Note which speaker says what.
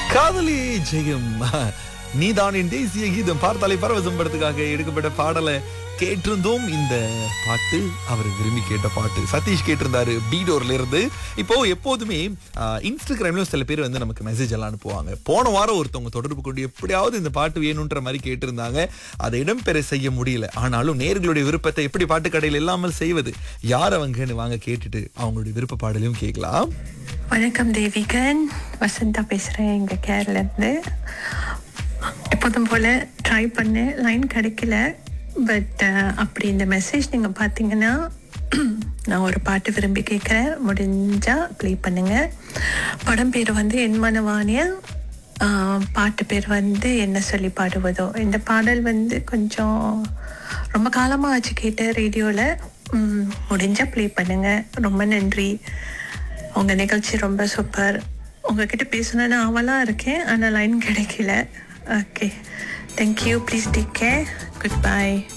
Speaker 1: காதலி ஜெயம் நீதான் என் தேசிய கீதம் பார்த்தாலே பரவசம் படத்துக்காக எடுக்கப்பட்ட பாடலை கேட்டிருந்தோம் இந்த பாட்டு அவர் விரும்பி கேட்ட பாட்டு சதீஷ் கேட்டிருந்தாரு பீடோர்ல இருந்து இப்போ எப்போதுமே ஆஹ், இன்ஸ்டாகிராம்ல சில பேர் வந்து நமக்கு மெசேஜ் எல்லாம் அனுப்புவாங்க போன வாரம் ஒருத்தவங்க தொடர்பு கொண்டு எப்படியாவது இந்த பாட்டு வேணுன்ற மாதிரி கேட்டிருந்தாங்க அதை இடம்பெற செய்ய முடியல ஆனாலும் நேர்களுடைய விருப்பத்தை எப்படி பாட்டு கடையில் இல்லாமல் செய்வது யார் அவங்கன்னு வாங்க கேட்டுட்டு அவங்களுடைய விருப்ப பாடலையும் கேட்கலாம்
Speaker 2: வணக்கம் தேவிகன் வசந்தா பேசுகிறேன் எங்கள் கேரளேருந்து எப்போதும் போல் ட்ரை பண்ணேன் லைன் கிடைக்கல பட் அப்படி இந்த மெசேஜ் நீங்கள் பார்த்தீங்கன்னா நான் ஒரு பாட்டு விரும்பி கேட்குறேன் முடிஞ்சால் ப்ளே பண்ணுங்கள் படம் பேர் வந்து என் மனவாணிய பாட்டு பேர் வந்து என்ன சொல்லி பாடுவதோ இந்த பாடல் வந்து கொஞ்சம் ரொம்ப காலமாக ஆச்சு கேட்டேன் ரேடியோவில் முடிஞ்சால் ப்ளே பண்ணுங்கள் ரொம்ப நன்றி உங்க நிகழ்ச்சி ரொம்ப சூப்பர் உங்ககிட்ட பேசணும்னு ஆவலாக இருக்கேன் ஆனால் லைன் கிடைக்கல okay thank you please take care good by